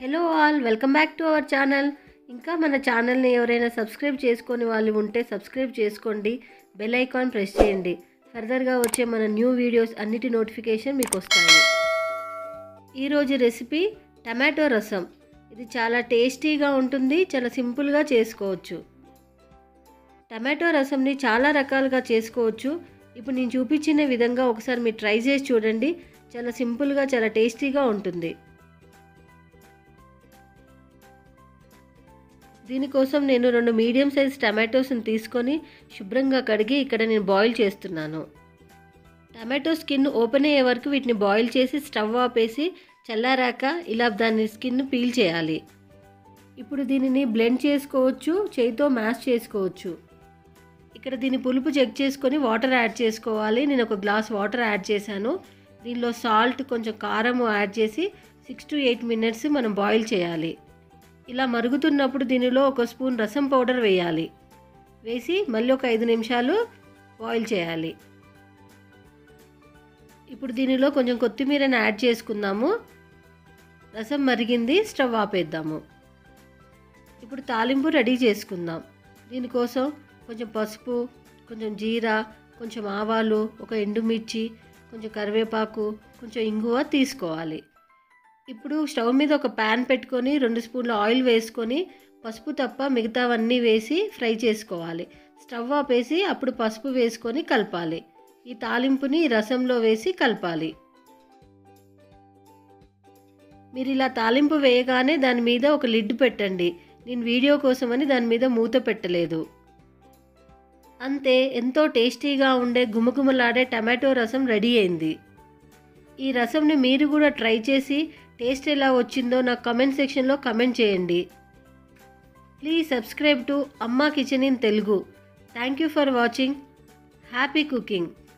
hello all welcome back to our channel ఇంకా మన ఛానల్ని ఎవరైనా సబ్స్క్రైబ్ చేసుకొని వాళ్ళు ఉంటే సబ్స్క్రైబ్ చేసుకోండి బెల్ ఐకాన్ ప్రెస్ చేయండి ఫర్దర్గా వచ్చే మన న్యూ వీడియోస్ అన్నిటి నోటిఫికేషన్ మీకు వస్తాయి ఈరోజు రెసిపీ టమాటో రసం ఇది చాలా టేస్టీగా ఉంటుంది చాలా సింపుల్గా చేసుకోవచ్చు టమాటో రసంని చాలా రకాలుగా చేసుకోవచ్చు ఇప్పుడు నేను చూపించిన విధంగా ఒకసారి మీరు ట్రై చేసి చూడండి చాలా సింపుల్గా చాలా టేస్టీగా ఉంటుంది దీనికోసం నేను రెండు మీడియం సైజ్ టమాటోస్ని తీసుకొని శుభ్రంగా కడిగి ఇక్కడ నేను బాయిల్ చేస్తున్నాను టమాటో స్కిన్ ఓపెన్ అయ్యే వరకు వీటిని బాయిల్ చేసి స్టవ్ ఆపేసి చల్లారాక ఇలా దాని స్కిన్ పీల్ చేయాలి ఇప్పుడు దీనిని బ్లెండ్ చేసుకోవచ్చు చేయితో మ్యాష్ చేసుకోవచ్చు ఇక్కడ దీని పులుపు చెక్ చేసుకొని వాటర్ యాడ్ చేసుకోవాలి నేను ఒక గ్లాస్ వాటర్ యాడ్ చేశాను దీనిలో సాల్ట్ కొంచెం కారం యాడ్ చేసి సిక్స్ టు ఎయిట్ మినిట్స్ మనం బాయిల్ చేయాలి ఇలా మరుగుతున్నప్పుడు దీనిలో ఒక స్పూన్ రసం పౌడర్ వేయాలి వేసి మళ్ళీ ఒక ఐదు నిమిషాలు బాయిల్ చేయాలి ఇప్పుడు దీనిలో కొంచెం కొత్తిమీరని యాడ్ చేసుకుందాము రసం మరిగింది స్టవ్ ఆపేద్దాము ఇప్పుడు తాలింపు రెడీ చేసుకుందాం దీనికోసం కొంచెం పసుపు కొంచెం జీరా కొంచెం ఆవాలు ఒక ఎండుమిర్చి కొంచెం కరివేపాకు కొంచెం ఇంగువ తీసుకోవాలి ఇప్పుడు స్టవ్ మీద ఒక ప్యాన్ పెట్టుకొని రెండు స్పూన్ల ఆయిల్ వేసుకొని పసుపు తప్ప మిగతావన్నీ వేసి ఫ్రై చేసుకోవాలి స్టవ్ ఆపేసి అప్పుడు పసుపు వేసుకొని కలపాలి ఈ తాలింపుని రసంలో వేసి కలపాలి మీరు ఇలా తాలింపు వేయగానే దాని మీద ఒక లిడ్ పెట్టండి నేను వీడియో కోసమని దాని మీద మూత పెట్టలేదు అంతే ఎంతో టేస్టీగా ఉండే గుమగుమలాడే టమాటో రసం రెడీ అయింది ఈ రసంని మీరు కూడా ట్రై చేసి టేస్ట్ ఎలా వచ్చిందో నాకు కమెంట్ సెక్షన్లో కమెంట్ చేయండి please subscribe to Amma kitchen in Telugu thank you for watching happy cooking